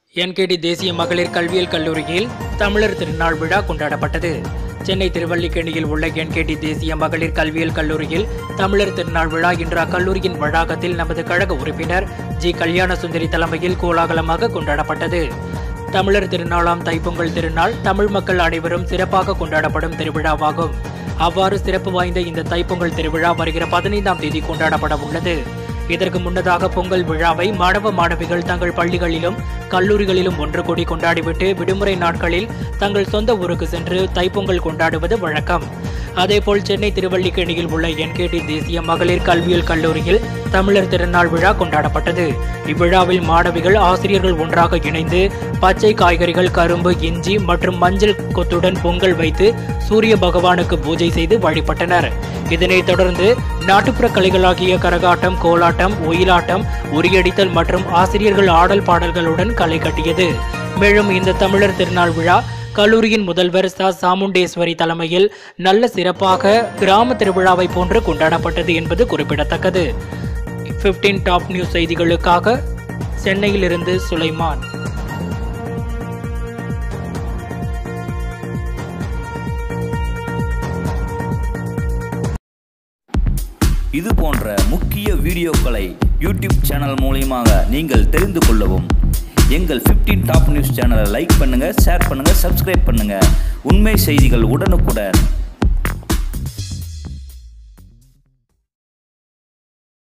என்கேடி தேசிய மகளிர் கல்வியியல் கல்லூரியில் தமிழர் திருநாள் விழா கொண்டாடப்பட்டது சென்னை திருவல்லிக்கேணியில் உள்ள என்கேடி தேசிய மகளிர் கல்வியியல் கல்லூரியில் தமிழர் திருநாள் விழா இன்று அக்கல்லூரியின் வளாகத்தில் நமது கழக உறுப்பினர் ஜி கல்யாண சுந்தரி தலைமையில் கோலாகலமாக கொண்டாடப்பட்டது தமிழர் திருநாளாம் தைப்பொங்கல் திருநாள் தமிழ் மக்கள் அனைவரும் சிறப்பாக கொண்டாடப்படும் திருவிழாவாகும் அவ்வாறு சிறப்பு வாய்ந்த இந்த தைப்பொங்கல் திருவிழா வருகிற பதினைந்தாம் தேதி கொண்டாடப்பட உள்ளது இதற்கு முன்னதாக பொங்கல் விழாவை மாணவ மாணவிகள் தங்கள் பள்ளிகளிலும் கல்லூரிகளிலும் ஒன்று கூடி கொண்டாடிவிட்டு விடுமுறை நாட்களில் தங்கள் சொந்த ஊருக்கு சென்று தைப்பொங்கல் கொண்டாடுவது வழக்கம் அதேபோல் சென்னை திருவல்லிக்கேணியில் உள்ள என்கேடி தேசிய மகளிர் கல்வியியல் கல்லூரியில் தமிழர் திருநாள் விழா கொண்டாடப்பட்டது இவ்விழாவில் மாணவிகள் ஆசிரியர்கள் ஒன்றாக இணைந்து பச்சை காய்கறிகள் கரும்பு இஞ்சி மற்றும் மஞ்சள் கொத்துடன் பொங்கல் வைத்து சூரிய பகவானுக்கு பூஜை செய்து வழிபட்டனர் இதனைத் தொடர்ந்து நாட்டுப்புற கலைகளாகிய கரகாட்டம் கோலாட்டம் ஒயிலாட்டம் உரியடித்தல் மற்றும் ஆசிரியர்கள் ஆடல் பாடல்களுடன் களை கட்டியது மேலும் இந்த தமிழர் திருநாள் விழா கல்லூரியின் முதல்வர் ச சாமுண்டேஸ்வரி தலைமையில் நல்ல சிறப்பாக கிராம திருவிழாவை போன்று கொண்டாடப்பட்டது என்பது குறிப்பிடத்தக்கது 15 டாப் நியூஸ் செய்திகளுக்காக சென்னையிலிருந்து சுலைமான் இது போன்ற முக்கிய வீடியோக்களை யூடியூப் சேனல் மூலியமாக நீங்கள் தெரிந்து கொள்ளவும் எங்கள் 15 டாப் நியூஸ் சேனலை லைக் பண்ணுங்கள் ஷேர் பண்ணுங்கள் சப்ஸ்கிரைப் பண்ணுங்கள் உண்மை செய்திகள் உடனுக்குடன்